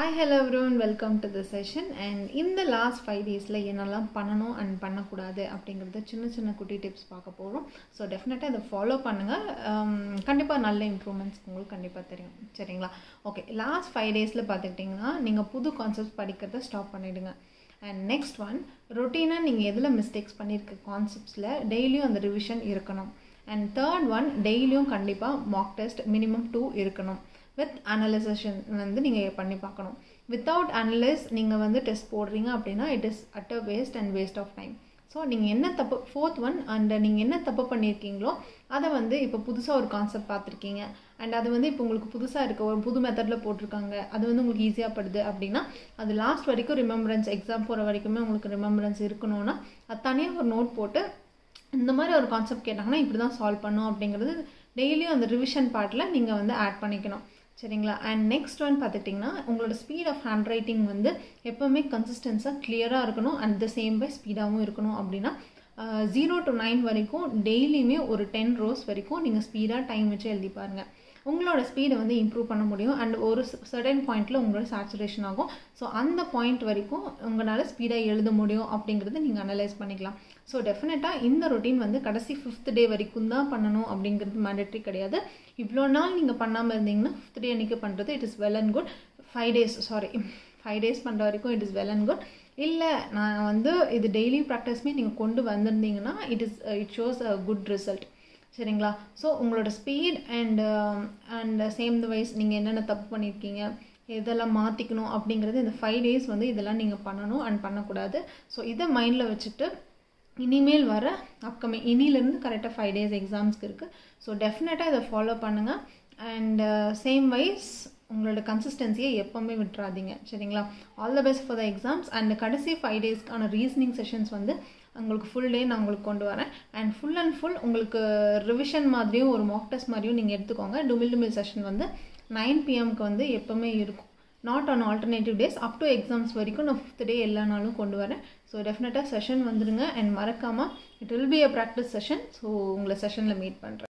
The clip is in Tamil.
hi hello everyone welcome to the session and இந்த லாஸ்ட் ஃபைவ் டேஸில் என்னெல்லாம் பண்ணணும் அண்ட் பண்ணக்கூடாது அப்படிங்கிறத சின்ன சின்ன குட்டி டிப்ஸ் பார்க்க போகிறோம் ஸோ டெஃபினட்டாக இதை ஃபாலோ பண்ணுங்கள் கண்டிப்பாக நல்ல இம்ப்ரூவ்மெண்ட்ஸ் உங்களுக்கு கண்டிப்பாக தெரியும் சரிங்களா ஓகே லாஸ்ட் ஃபைவ் டேஸில் பார்த்துக்கிட்டிங்கன்னா நீங்கள் புது கான்செப்ட் படிக்கிறத ஸ்டாப் பண்ணிவிடுங்க அண்ட் நெக்ஸ்ட் ஒன் ரொட்டீனாக நீங்கள் எதில் மிஸ்டேக்ஸ் பண்ணியிருக்க கான்செப்ட்ஸில் டெய்லியும் அந்த ரிவிஷன் இருக்கணும் அண்ட் தேர்ட் ஒன் டெய்லியும் கண்டிப்பாக மாக் டெஸ்ட் மினிமம் டூ இருக்கணும் வித் அனலைசேஷன் வந்து நீங்கள் பண்ணி பார்க்கணும் வித்தவுட் அனலைஸ் நீங்கள் வந்து டெஸ்ட் போடுறீங்க அப்படின்னா it is at a waste and waste of time so நீங்கள் என்ன தப்பு ஃபோர்த் ஒன் அண்ட் நீங்கள் என்ன தப்பு பண்ணியிருக்கீங்களோ அதை வந்து இப்போ புதுசாக ஒரு கான்செப்ட் பார்த்துருக்கீங்க அண்ட் அது வந்து இப்போ உங்களுக்கு புதுசாக இருக்க ஒரு புது மெத்தடில் போட்டிருக்காங்க அது வந்து உங்களுக்கு ஈஸியாக படுது அப்படின்னா அது லாஸ்ட் வரைக்கும் ரிமெம்பரன்ஸ் எக்ஸாம் போகிற வரைக்குமே உங்களுக்கு ரிமெம்பரன்ஸ் இருக்கணும்னா அது தனியாக ஒரு நோட் போட்டு இந்த மாதிரி ஒரு கான்செப்ட் கேட்டாங்கன்னா இப்படி தான் சால்வ் பண்ணும் அப்படிங்கிறது டெய்லியும் அந்த ரிவிஷன் பார்ட்டில் நீங்கள் வந்து ஆட் பண்ணிக்கணும் சரிங்களா அண்ட் நெக்ஸ்ட் ஒன் பார்த்துட்டிங்கன்னா உங்களோட ஸ்பீட் ஆஃப் ஹேண்ட் ரைட்டிங் வந்து எப்போவுமே கன்சிஸ்டன்ஸாக கிளியராக இருக்கணும் அண்ட் த சேம் பை ஸ்பீடாகவும் இருக்கணும் அப்படின்னா ஜீரோ டு நைன் வரைக்கும் டெய்லியுமே ஒரு டென் ரோஸ் வரைக்கும் நீங்கள் ஸ்பீடாக டைம் வச்சு எழுதி பாருங்கள் உங்களோட ஸ்பீடை வந்து இம்ப்ரூவ் பண்ண முடியும் அண்ட் ஒரு சர்டன் பாயிண்ட்டில் உங்களோட சேச்சுரேஷன் ஆகும் ஸோ அந்த பாயிண்ட் வரைக்கும் உங்களால் ஸ்பீடாக எழுத முடியும் அப்படிங்கிறத நீங்கள் அனலைஸ் பண்ணிக்கலாம் ஸோ டெஃபினட்டாக இந்த ரொட்டீன் வந்து கடைசி ஃபிஃப்த் டே வரைக்கும் தான் பண்ணணும் அப்படிங்கிறது மேண்டட்ரி கிடையாது இவ்வளோ நாள் நீங்கள் பண்ணாமல் இருந்தீங்கன்னா ஃபிஃப்த் டே அன்றைக்கி பண்ணுறது it is well and good five days sorry five days பண்ணுற வரைக்கும் it is well and good இல்லை நான் வந்து இது டெய்லி ப்ராக்டிஸ்மே நீங்கள் கொண்டு வந்திருந்தீங்கன்னா it is it shows a good result சரிங்களா ஸோ உங்களோட speed and and same the wise நீங்கள் என்னென்ன தப்பு பண்ணியிருக்கீங்க இதெல்லாம் மாற்றிக்கணும் அப்படிங்கிறது இந்த ஃபைவ் டேஸ் வந்து இதெல்லாம் நீங்கள் பண்ணணும் அண்ட் பண்ணக்கூடாது ஸோ இதை மைண்டில் வச்சுட்டு இனிமேல் வர அப்கமிங் இனிலேருந்து கரெக்டாக ஃபைவ் டேஸ் எக்ஸாம்ஸ்க்கு இருக்குது ஸோ டெஃபினட்டாக இதை ஃபாலோ பண்ணுங்கள் அண்ட் சேம் வைஸ் உங்களோட கன்சிஸ்டன்சியை எப்போவுமே விட்டுறாதீங்க சரிங்களா all the best for the exams and கடைசி ஃபைவ் டேஸ்க்கான ரீசனிங் செஷன்ஸ் வந்து உங்களுக்கு ஃபுல் டே நான் உங்களுக்கு கொண்டு வரேன் அண்ட் ஃபுல் அண்ட் ஃபுல் உங்களுக்கு ரிவிஷன் மாதிரியும் ஒரு மாக் டெஸ்ட் மாதிரியும் நீங்கள் எடுத்துக்கோங்க டுமில் டுமில் செஷன் வந்து நைன் பிஎம்க்கு வந்து எப்போவுமே இருக்கும் not on alternative days up to exams வரைக்கும் நான் ஃபிஃப்த் டே எல்லா நாளும் கொண்டு வரேன் ஸோ டெஃபினட்டாக செஷன் வந்துடுங்க அண்ட் மறக்காமல் it will be a practice session so உங்களை செஷனில் மீட் பண்ணுறேன்